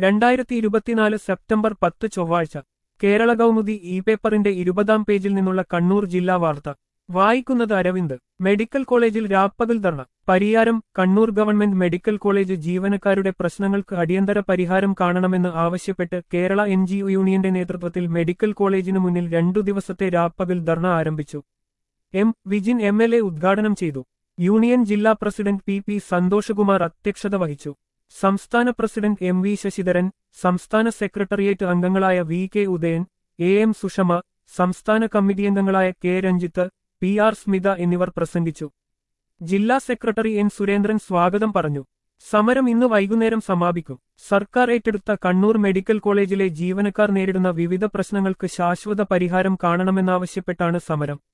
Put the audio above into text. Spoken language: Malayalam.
രണ്ടായിരത്തി ഇരുപത്തിനാല് സെപ്റ്റംബർ പത്ത് ചൊവ്വാഴ്ച കേരള കൗമുദി ഇ പേപ്പറിന്റെ ഇരുപതാം പേജിൽ നിന്നുള്ള കണ്ണൂർ ജില്ലാ വാർത്ത വായിക്കുന്നത് അരവിന്ദ് മെഡിക്കൽ കോളേജിൽ രാപ്പകൽ dharna Pariyaram Kannur government medical college ജീവനക്കാരുടെ പ്രശ്നങ്ങൾക്ക് അടിയന്തര പരിഹാരം കാണണമെന്ന് ആവശ്യപ്പെട്ട് കേരള എൻ ജി യൂണിയന്റെ നേതൃത്വത്തിൽ മെഡിക്കൽ കോളേജിനു മുന്നിൽ രണ്ടു ദിവസത്തെ രാപ്പകൽ ധർണ ആരംഭിച്ചു M Vijin M L A ഉദ്ഘാടനം ചെയ്തു യൂണിയൻ ജില്ലാ പ്രസിഡന്റ് പി പി സന്തോഷകുമാർ അധ്യക്ഷത വഹിച്ചു സംസ്ഥാന പ്രസിഡന്റ് എം വി ശശിധരൻ സംസ്ഥാന സെക്രട്ടേറിയറ്റ് അംഗങ്ങളായ V K Udayan A M Sushama സംസ്ഥാന കമ്മിറ്റി അംഗങ്ങളായ K Ranjith P R Smitha എന്നിവർ പ്രസംഗിച്ചു ജില്ലാ സെക്രട്ടറി എൻ സുരേന്ദ്രൻ സ്വാഗതം പറഞ്ഞു സമരം ഇന്ന് വൈകുന്നേരം സമാപിക്കും സർക്കാർ ഏറ്റെടുത്ത കണ്ണൂർ മെഡിക്കൽ കോളേജിലെ ജീവനക്കാർ നേരിടുന്ന വിവിധ പ്രശ്നങ്ങൾക്ക് ശാശ്വത പരിഹാരം കാണണമെന്നാവശ്യപ്പെട്ടാണ് സമരം